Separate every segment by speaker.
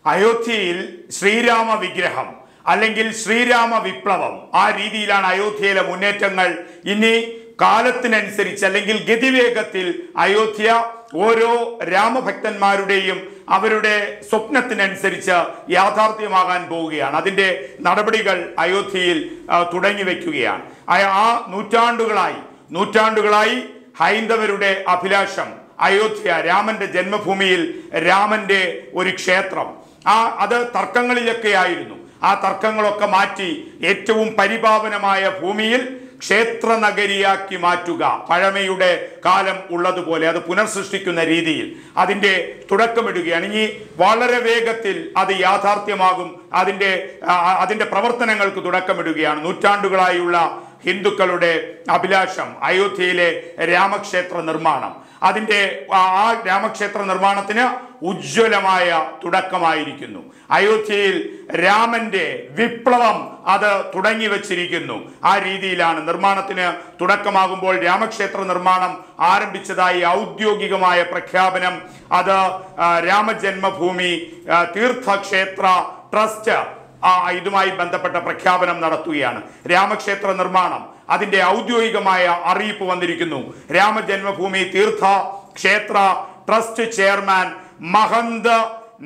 Speaker 1: അയോധ്യയിൽ ശ്രീരാമ വിഗ്രഹം അല്ലെങ്കിൽ ശ്രീരാമ വിപ്ലവം ആ രീതിയിലാണ് അയോധ്യയിലെ മുന്നേറ്റങ്ങൾ ഇനി കാലത്തിനനുസരിച്ച് അല്ലെങ്കിൽ ഗതിവേഗത്തിൽ അയോധ്യ ഓരോ രാമഭക്തന്മാരുടെയും അവരുടെ സ്വപ്നത്തിനനുസരിച്ച് യാഥാർത്ഥ്യമാകാൻ പോവുകയാണ് അതിൻ്റെ നടപടികൾ അയോധ്യയിൽ ആ, തുടങ്ങി വയ്ക്കുകയാണ് ആ- ആ നൂറ്റാണ്ടുകളായി നൂറ്റാണ്ടുകളായി ഹൈന്ദവരുടെ അഭിലാഷം അയോധ്യ രാമന്റെ ജന്മഭൂമിയിൽ രാമന്റെ ഒരു ക്ഷേത്രം ആ അത് തർക്കങ്ങളിലൊക്കെ ആയിരുന്നു ആ തർക്കങ്ങളൊക്കെ മാറ്റി ഏറ്റവും പരിപാവനമായ ഭൂമിയിൽ ക്ഷേത്ര നഗരിയാക്കി മാറ്റുക പഴമയുടെ കാലം ഉള്ളതുപോലെ അത് പുനർസൃഷ്ടിക്കുന്ന രീതിയിൽ അതിൻ്റെ തുടക്കമിടുകയാണ് ഇനി വളരെ വേഗത്തിൽ അത് യാഥാർത്ഥ്യമാകും അതിൻ്റെ ആ, അതിൻ്റെ പ്രവർത്തനങ്ങൾക്ക് തുടക്കമിടുകയാണ് നൂറ്റാണ്ടുകളായുള്ള ഹിന്ദുക്കളുടെ അഭിലാഷം അയോധ്യയിലെ രാമക്ഷേത്ര നിർമ്മാണം അതിൻ്റെ ആ ആ രാമക്ഷേത്ര നിർമ്മാണത്തിന് ഉജ്ജ്വലമായ തുടക്കമായിരിക്കുന്നു അയോധ്യയിൽ രാമന്റെ വിപ്ലവം അത് തുടങ്ങി വച്ചിരിക്കുന്നു ആ രീതിയിലാണ് നിർമ്മാണത്തിന് തുടക്കമാകുമ്പോൾ രാമക്ഷേത്ര നിർമ്മാണം ആരംഭിച്ചതായി ഔദ്യോഗികമായ പ്രഖ്യാപനം അത് ആ, രാമജന്മഭൂമി ആ, തീർത്ഥക്ഷേത്ര ട്രസ്റ്റ് ആ ഇതുമായി ബന്ധപ്പെട്ട പ്രഖ്യാപനം നടത്തുകയാണ് രാമക്ഷേത്ര നിർമ്മാണം അതിന്റെ ഔദ്യോഗികമായ അറിയിപ്പ് വന്നിരിക്കുന്നു രാമജന്മഭൂമി തീർത്ഥ ക്ഷേത്ര ട്രസ്റ്റ് ചെയർമാൻ മഹന്ത്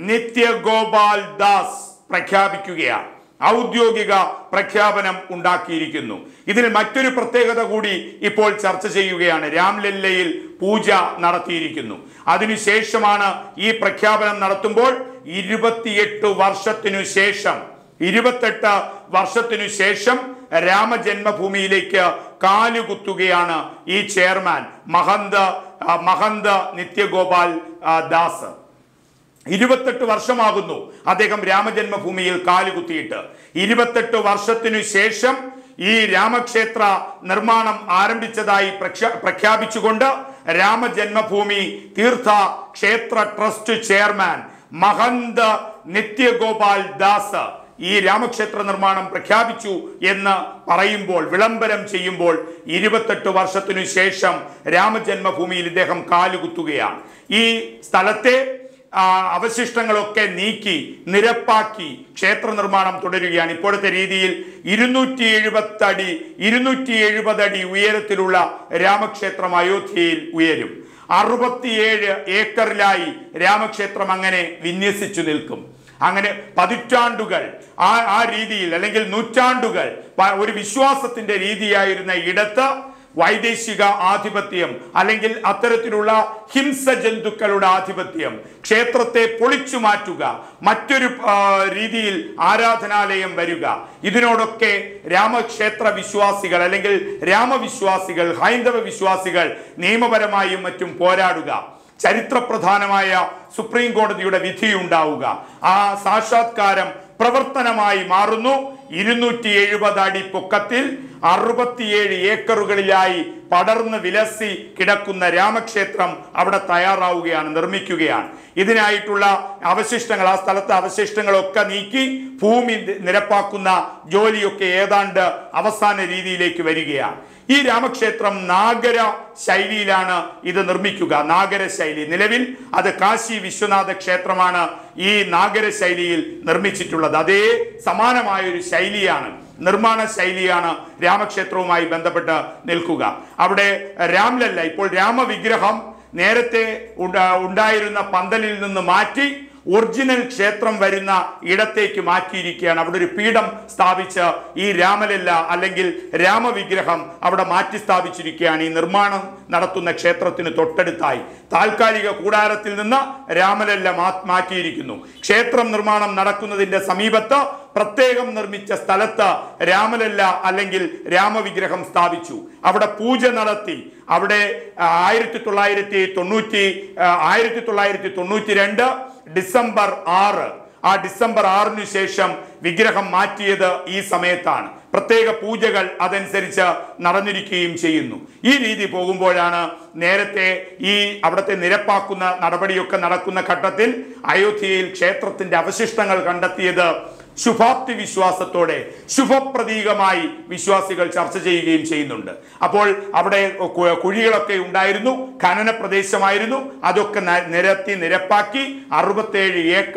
Speaker 1: നിത്യഗോപാൽ ദാസ് പ്രഖ്യാപിക്കുകയാണ് ഔദ്യോഗിക പ്രഖ്യാപനം ഉണ്ടാക്കിയിരിക്കുന്നു ഇതിൽ മറ്റൊരു പ്രത്യേകത കൂടി ഇപ്പോൾ ചർച്ച ചെയ്യുകയാണ് രാംലല്ലയിൽ പൂജ നടത്തിയിരിക്കുന്നു അതിനുശേഷമാണ് ഈ പ്രഖ്യാപനം നടത്തുമ്പോൾ ഇരുപത്തിയെട്ട് വർഷത്തിനു ശേഷം ഇരുപത്തെട്ട് വർഷത്തിനു ശേഷം രാമജന്മഭൂമിയിലേക്ക് കാലുകുത്തുകയാണ് ഈ ചെയർമാൻ മഹന്ത് ആ, മഹന്ത് നിത്യഗോപാൽ ആ, ദാസ് ഇരുപത്തെട്ട് വർഷമാകുന്നു അദ്ദേഹം രാമജന്മഭൂമിയിൽ കാലുകുത്തിയിട്ട് ഇരുപത്തെട്ട് വർഷത്തിനു ശേഷം ഈ രാമക്ഷേത്ര നിർമ്മാണം ആരംഭിച്ചതായി പ്രഖ്യാ- പ്രഖ്യാപിച്ചുകൊണ്ട് രാമജന്മഭൂമി തീർത്ഥ ക്ഷേത്ര ട്രസ്റ്റ് ചെയർമാൻ മഹന്ത് നിത്യഗോപാൽ ദാസ് ഈ രാമക്ഷേത്ര നിർമ്മാണം പ്രഖ്യാപിച്ചു എന്ന് പറയുമ്പോൾ വിളംബരം ചെയ്യുമ്പോൾ ഇരുപത്തെട്ട് വർഷത്തിനു ശേഷം രാമജന്മഭൂമിയിൽ ഇദ്ദേഹം കാലുകുത്തുകയാണ് ഈ സ്ഥലത്തെ ആ, അവശിഷ്ടങ്ങളൊക്കെ നീക്കി നിരപ്പാക്കി ക്ഷേത്ര നിർമ്മാണം തുടരുകയാണ് ഇപ്പോഴത്തെ രീതിയിൽ ഇരുന്നൂറ്റി എഴുപത്തി അടി ഇരുന്നൂറ്റി എഴുപത് അടി ഉയരത്തിലുള്ള രാമക്ഷേത്രം അയോധ്യയിൽ ഉയരും അറുപത്തിയേഴ് ഏക്കറിലായി രാമക്ഷേത്രം അങ്ങനെ വിന്യസിച്ചു നിൽക്കും അങ്ങനെ പതിറ്റാണ്ടുകൾ ആ ആ രീതിയിൽ അല്ലെങ്കിൽ നൂറ്റാണ്ടുകൾ പ- ഒരു വിശ്വാസത്തിന്റെ രീതിയായിരുന്ന ഇടത്ത് വൈദേശിക ആധിപത്യം അല്ലെങ്കിൽ അത്തരത്തിലുള്ള ഹിംസ ജന്തുക്കളുടെ ആധിപത്യം ക്ഷേത്രത്തെ പൊളിച്ചു മാറ്റുക മറ്റൊരു ആ, രീതിയിൽ ആരാധനാലയം വരിക ഇതിനോടൊക്കെ രാമക്ഷേത്ര വിശ്വാസികൾ അല്ലെങ്കിൽ രാമവിശ്വാസികൾ ഹൈന്ദവ വിശ്വാസികൾ നിയമപരമായും മറ്റും പോരാടുക ചരിത്രപ്രധാനമായ സുപ്രീം കോടതിയുടെ വിധിയുണ്ടാവുക ആ സാക്ഷാത്കാരം പ്രവർത്തനമായി മാറുന്നു ഇരുന്നൂറ്റി എഴുപത് അടി പൊക്കത്തിൽ അറുപത്തിയേഴ് ഏക്കറുകളിലായി പടർന്ന് വിലസി കിടക്കുന്ന രാമക്ഷേത്രം അവിടെ തയ്യാറാവുകയാണ് നിർമ്മിക്കുകയാണ് ഇതിനായിട്ടുള്ള അവശിഷ്ടങ്ങൾ ആ സ്ഥലത്തെ അവശിഷ്ടങ്ങളൊക്കെ നീക്കി ഭൂമി നിരപ്പാക്കുന്ന ജോലിയൊക്കെ ഏതാണ്ട് അവസാന രീതിയിലേക്ക് വരികയാണ് ഈ രാമക്ഷേത്രം നാഗര ശൈലിയിലാണ് ഇത് നിർമ്മിക്കുക നാഗര ശൈലി നിലവിൽ അത് കാശി വിശ്വനാഥ ക്ഷേത്രമാണ് ഈ നാഗര ശൈലിയിൽ നിർമ്മിച്ചിട്ടുള്ളത് അതേ സമാനമായ ഒരു ശൈലിയാണ് നിർമ്മാണ ശൈലിയാണ് രാമക്ഷേത്രവുമായി ബന്ധപ്പെട്ട് നിൽക്കുക അവിടെ രാംലല്ല ഇപ്പോൾ രാമവിഗ്രഹം നേരത്തെ ഉണ്ട- ഉണ്ടായിരുന്ന പന്തലിൽ നിന്ന് മാറ്റി ഒറിജിനൽ ക്ഷേത്രം വരുന്ന ഇടത്തേക്ക് മാറ്റിയിരിക്കുകയാണ് അവിടെ ഒരു പീഠം സ്ഥാപിച്ച് ഈ രാമലല്ല അല്ലെങ്കിൽ രാമവിഗ്രഹം അവിടെ മാറ്റി സ്ഥാപിച്ചിരിക്കുകയാണ് ഈ നിർമ്മാണം നടത്തുന്ന ക്ഷേത്രത്തിന് തൊട്ടടുത്തായി താൽക്കാലിക കൂടാരത്തിൽ നിന്ന് രാമലല്ല മാ- മാറ്റിയിരിക്കുന്നു ക്ഷേത്രം നിർമ്മാണം നടക്കുന്നതിന്റെ സമീപത്ത് പ്രത്യേകം നിർമ്മിച്ച സ്ഥലത്ത് രാമലല്ല അല്ലെങ്കിൽ രാമവിഗ്രഹം സ്ഥാപിച്ചു അവിടെ പൂജ നടത്തി അവിടെ ആ, ആയിരത്തി തൊള്ളായിരത്തി തൊണ്ണൂറ്റി ആ, ആയിരത്തി തൊള്ളായിരത്തി തൊണ്ണൂറ്റി രണ്ട് ഡിസംബർ ആറ് ആ ഡിസംബർ ആറിനു ശേഷം വിഗ്രഹം മാറ്റിയത് ഈ സമയത്താണ് പ്രത്യേക പൂജകൾ അതനുസരിച്ച് നടന്നിരിക്കുകയും ചെയ്യുന്നു ഈ രീതി പോകുമ്പോഴാണ് നേരത്തെ ഈ അവിടുത്തെ നിരപ്പാക്കുന്ന നടപടിയൊക്കെ നടക്കുന്ന ഘട്ടത്തിൽ അയോധ്യയിൽ ക്ഷേത്രത്തിന്റെ അവശിഷ്ടങ്ങൾ കണ്ടെത്തിയത് ശുഭാപ്തി വിശ്വാസത്തോടെ ശുഭപ്രതീകമായി വിശ്വാസികൾ ചർച്ച ചെയ്യുകയും ചെയ്യുന്നുണ്ട് അപ്പോൾ അവിടെ കു- കുഴികളൊക്കെ ഉണ്ടായിരുന്നു ഖനന പ്രദേശമായിരുന്നു അതൊക്കെ ന- നിരത്തി നിരപ്പാക്കി അറുപത്തേഴ് ഏക്കർ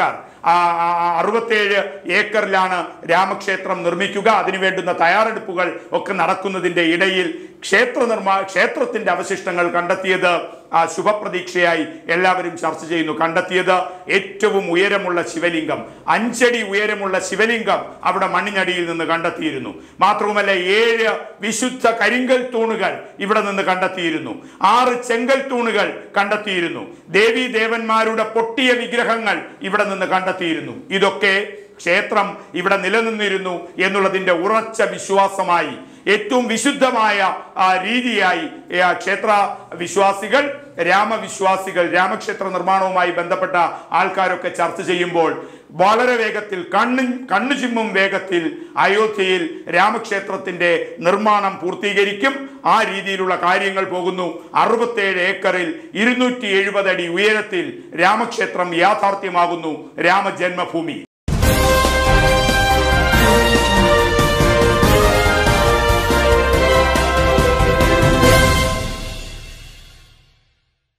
Speaker 1: ആ, ആ, അറുപത്തേഴ് ഏക്കറിലാണ് രാമക്ഷേത്രം നിർമ്മിക്കുക അതിനു വേണ്ടുന്ന തയ്യാറെടുപ്പുകൾ ഒക്കെ നടക്കുന്നതിന്റെ ഇടയിൽ ക്ഷേത്ര നിർമ്മാ ക്ഷേത്രത്തിന്റെ അവശിഷ്ടങ്ങൾ കണ്ടെത്തിയത് ആ ശുഭപ്രതീക്ഷയായി എല്ലാവരും ചർച്ച ചെയ്യുന്നു കണ്ടെത്തിയത് ഏറ്റവും ഉയരമുള്ള ശിവലിംഗം അഞ്ചടി ഉയരമുള്ള ശിവലിംഗം അവിടെ മണ്ണിനടിയിൽ നിന്ന് കണ്ടെത്തിയിരുന്നു മാത്രവുമല്ല ഏഴ് വിശുദ്ധ കരിങ്കൽ തൂണുകൾ ഇവിടെ നിന്ന് കണ്ടെത്തിയിരുന്നു ആറ് ചെങ്കൽ തൂണുകൾ കണ്ടെത്തിയിരുന്നു ദേവീ ദേവന്മാരുടെ പൊട്ടിയ വിഗ്രഹങ്ങൾ ഇവിടെ നിന്ന് കണ്ടെത്തിയിരുന്നു ഇതൊക്കെ ക്ഷേത്രം ഇവിടെ നിലനിന്നിരുന്നു എന്നുള്ളതിന്റെ ഉറച്ച വിശ്വാസമായി ഏറ്റവും വിശുദ്ധമായ ആ, രീതിയായി ഏ, ആ, ക്ഷേത്ര വിശ്വാസികൾ രാമവിശ്വാസികൾ രാമക്ഷേത്ര നിർമ്മാണവുമായി ബന്ധപ്പെട്ട ആൾക്കാരൊക്കെ ചർച്ച ചെയ്യുമ്പോൾ വളരെ വേഗത്തിൽ കണ്ണു കണ്ണു ചിമ്മും വേഗത്തിൽ അയോധ്യയിൽ രാമക്ഷേത്രത്തിന്റെ നിർമ്മാണം പൂർത്തീകരിക്കും ആ രീതിയിലുള്ള കാര്യങ്ങൾ പോകുന്നു അറുപത്തേഴ് ഏക്കറിൽ ഇരുന്നൂറ്റി എഴുപത് അടി ഉയരത്തിൽ രാമക്ഷേത്രം യാഥാർത്ഥ്യമാകുന്നു രാമജന്മഭൂമി